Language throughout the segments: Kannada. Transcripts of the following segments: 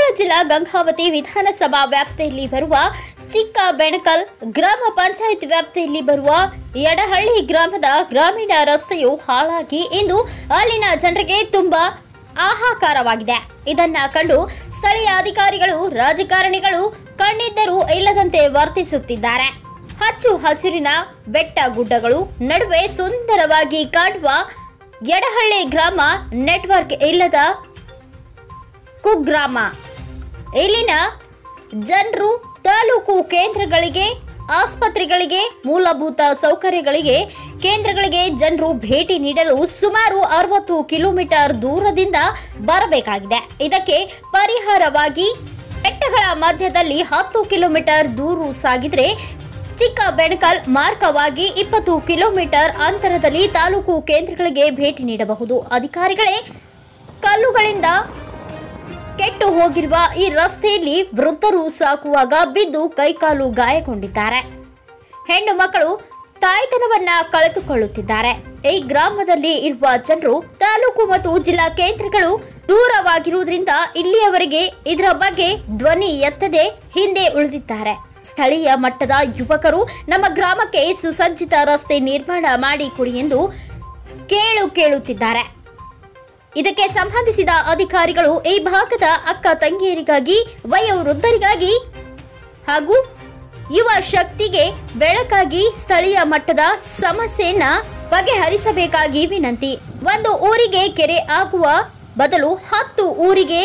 ಕೊಪ್ಪಳ ಜಿಲ್ಲಾ ಗಂಗಾವತಿ ವಿಧಾನಸಭಾ ವ್ಯಾಪ್ತಿಯಲ್ಲಿ ಬರುವ ಚಿಕ್ಕ ಬೆಣಕಲ್ ಗ್ರಾಮ ಪಂಚಾಯತ್ ವ್ಯಾಪ್ತಿಯಲ್ಲಿ ಬರುವ ಯಡಹಳ್ಳಿ ಗ್ರಾಮದ ಗ್ರಾಮೀಣ ರಸ್ತೆಯು ಹಾಳಾಗಿ ಇಂದು ಅಲ್ಲಿನ ಜನರಿಗೆ ತುಂಬಾ ಆಹಾಕಾರವಾಗಿದೆ ಇದನ್ನ ಕಂಡು ಸ್ಥಳೀಯ ಅಧಿಕಾರಿಗಳು ರಾಜಕಾರಣಿಗಳು ಕಣ್ಣಿದ್ದರೂ ಇಲ್ಲದಂತೆ ವರ್ತಿಸುತ್ತಿದ್ದಾರೆ ಹಚ್ಚು ಹಸಿರಿನ ಬೆಟ್ಟ ಗುಡ್ಡಗಳು ನಡುವೆ ಸುಂದರವಾಗಿ ಕಾಣುವ ಯಡಹಳ್ಳಿ ಗ್ರಾಮ ನೆಟ್ವರ್ಕ್ ಇಲ್ಲದ ಕುಗ್ರಾಮ ಇಲ್ಲಿನ ಜನರು ತಾಲೂಕು ಕೇಂದ್ರಗಳಿಗೆ ಆಸ್ಪತ್ರೆಗಳಿಗೆ ಮೂಲಭೂತ ಸೌಕರ್ಯಗಳಿಗೆ ಕೇಂದ್ರಗಳಿಗೆ ಜನರು ಭೇಟಿ ನೀಡಲು ಸುಮಾರು ಅರವತ್ತು ಕಿಲೋಮೀಟರ್ ದೂರದಿಂದ ಬರಬೇಕಾಗಿದೆ ಇದಕ್ಕೆ ಪರಿಹಾರವಾಗಿ ಬೆಟ್ಟಗಳ ಮಧ್ಯದಲ್ಲಿ ಹತ್ತು ಕಿಲೋಮೀಟರ್ ದೂರ ಸಾಗಿದ್ರೆ ಚಿಕ್ಕ ಬೆಣಕಲ್ ಮಾರ್ಗವಾಗಿ ಇಪ್ಪತ್ತು ಕಿಲೋಮೀಟರ್ ಅಂತರದಲ್ಲಿ ತಾಲೂಕು ಕೇಂದ್ರಗಳಿಗೆ ಭೇಟಿ ನೀಡಬಹುದು ಅಧಿಕಾರಿಗಳೇ ಕಲ್ಲುಗಳಿಂದ ಕೆಟ್ಟು ಹೋಗಿರುವ ಈ ರಸ್ತೆಯಲ್ಲಿ ವೃದ್ಧರು ಸಾಕುವಾಗ ಬಿದ್ದು ಕೈಕಾಲು ಗಾಯಗೊಂಡಿದ್ದಾರೆ ಹೆಣ್ಣು ಮಕ್ಕಳು ತಾಯ್ತನವನ್ನ ಕಳೆದುಕೊಳ್ಳುತ್ತಿದ್ದಾರೆ ಈ ಗ್ರಾಮದಲ್ಲಿ ಇರುವ ಜನರು ತಾಲೂಕು ಮತ್ತು ಜಿಲ್ಲಾ ಕೇಂದ್ರಗಳು ದೂರವಾಗಿರುವುದರಿಂದ ಇಲ್ಲಿಯವರೆಗೆ ಇದರ ಬಗ್ಗೆ ಧ್ವನಿ ಎತ್ತದೆ ಹಿಂದೆ ಉಳಿದಿದ್ದಾರೆ ಸ್ಥಳೀಯ ಮಟ್ಟದ ಯುವಕರು ನಮ್ಮ ಗ್ರಾಮಕ್ಕೆ ಸುಸಜ್ಜಿತ ರಸ್ತೆ ನಿರ್ಮಾಣ ಮಾಡಿ ಕೊಡಿ ಎಂದು ಕೇಳು ಕೇಳುತ್ತಿದ್ದಾರೆ ಇದಕ್ಕೆ ಸಂಬಂಧಿಸಿದ ಅಧಿಕಾರಿಗಳು ಈ ಭಾಗದ ಅಕ್ಕ ತಂಗಿಯರಿಗಾಗಿ ವಯೋವೃದ್ಧರಿಗಾಗಿ ಹಾಗೂ ಯುವ ಶಕ್ತಿಗೆ ಬೆಳಕಾಗಿ ಸ್ಥಳೀಯ ಮಟ್ಟದ ಸಮಸ್ಯೆಯನ್ನ ಬಗೆಹರಿಸಬೇಕಾಗಿ ವಿನಂತಿ ಒಂದು ಊರಿಗೆ ಕೆರೆ ಆಗುವ ಬದಲು ಹತ್ತು ಊರಿಗೆ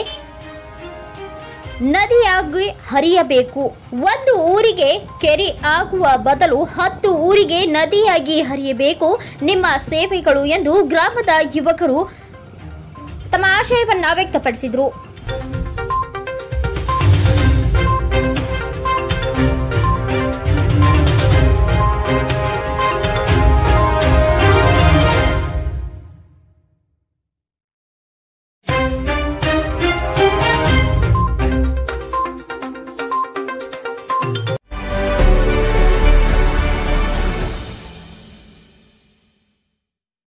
ನದಿಯಾಗಿ ಹರಿಯಬೇಕು ಒಂದು ಊರಿಗೆ ಕೆರೆ ಆಗುವ ಬದಲು ಹತ್ತು ಊರಿಗೆ ನದಿಯಾಗಿ ಹರಿಯಬೇಕು ನಿಮ್ಮ ಸೇವೆಗಳು ಎಂದು ಗ್ರಾಮದ ಯುವಕರು ತಮ್ಮ ಆಶಯವನ್ನ ವ್ಯಕ್ತಪಡಿಸಿದರು